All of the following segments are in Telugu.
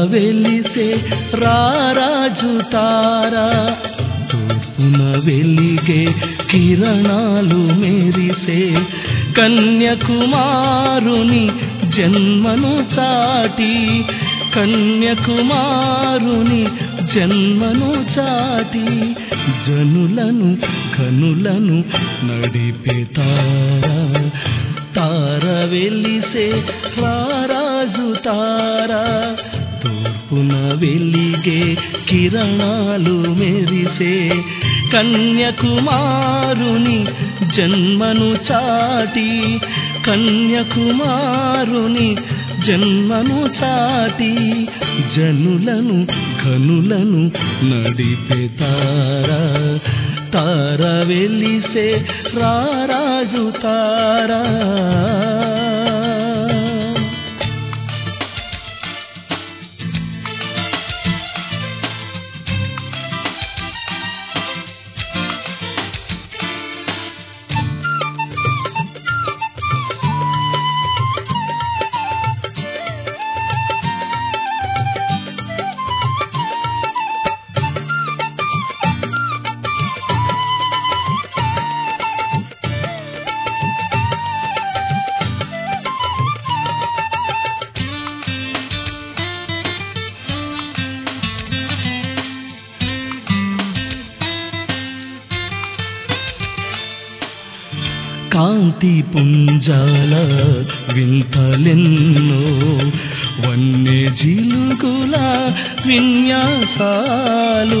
వెలిసే రారాజు తారా తూర్పున వెలిగే కిరణాలు మెరిసే కన్యకుమారుని జన్మను చాటి కన్యకుమారుని జన్మను చాటి జనులను కనులను నడిపే తారా తార వెలిసే రారాజు తారా తూర్పున వెలిగే కిరణాలు మెరిసే కన్యకుమారుని జన్మను చాటి కన్యకుమారుని జన్మను చాటి జనులను కనులను నడిపే తారా తార వెలిసే రారాజు తారా కాంతి పుంజాల వింతలెన్నో వన్య జిలుగుల విన్యాసాలు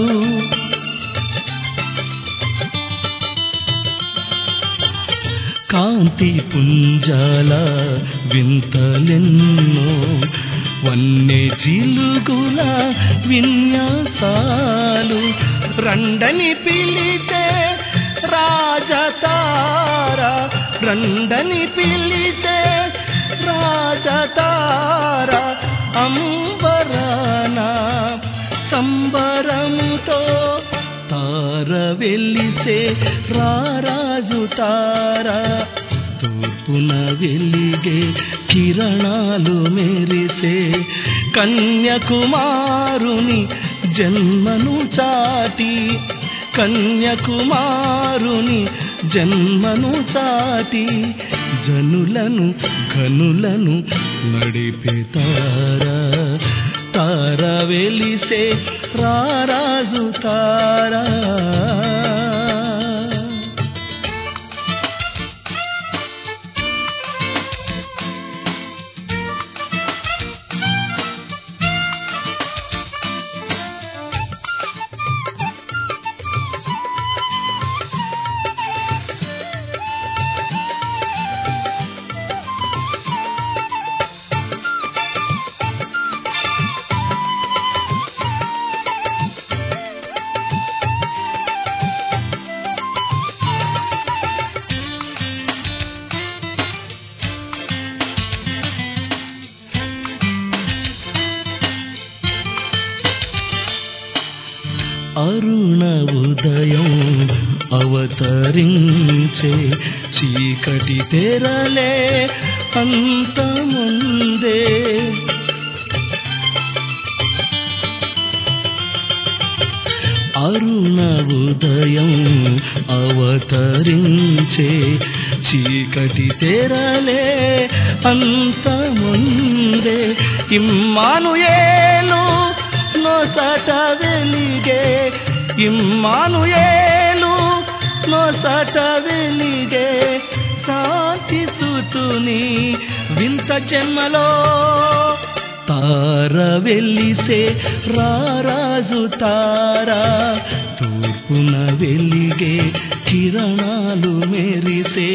కాంతి పుంజాల వింతలెన్నో వన్య జిలుగుల విన్యాసాలు రండని పిలితే రాజతార రండని పిలితే రాజతార అంబరాన సంబరముతో తార వెలిసే రారాజు తార తూర్పున వెలిగే కిరణాలు మెరిసే కన్యకుమారుని జన్మను చాటి కన్యకుమారుని జన్మను చాటి జనులను కనులను నడిపే తారా తార వెలిసే రారాజు తారా అరుణ ఉదయం అవతరించే చీకటి తెరలే అంత ముందే అరుణ ఉదయం అవతరించే చీకటి తెరలే అంత ముందే ఇమ్మానుయేలు నొసట వెలిగే ఇమ్మానుయేలు నొసట వెలిగే శాంతి సుతుని వింత జన్మలో తార వెలిసే రారాజు తారా తూర్పున వెలిగే కిరణాలు మెరిసే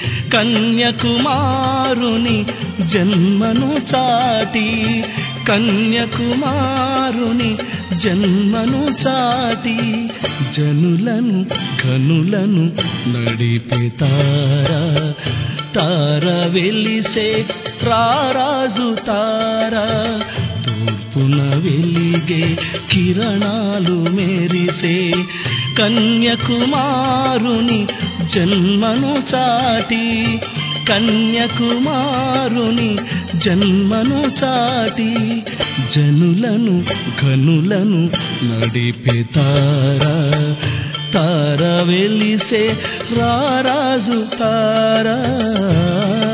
కన్యకుమారుని జన్మను చాటి కన్యకుమారుని జన్మను చాటి జనులను కనులను నడిపే తారా తార వెలిసే రారాజు తారా తూర్పున వెలిగే కిరణాలు మెరిసే కన్యకుమారుని జన్మను చాటి కన్యకుమారుని జన్మను చాటి జనులను ఘనులను నడిపే తారా తార వెలిసే రారాజు తారా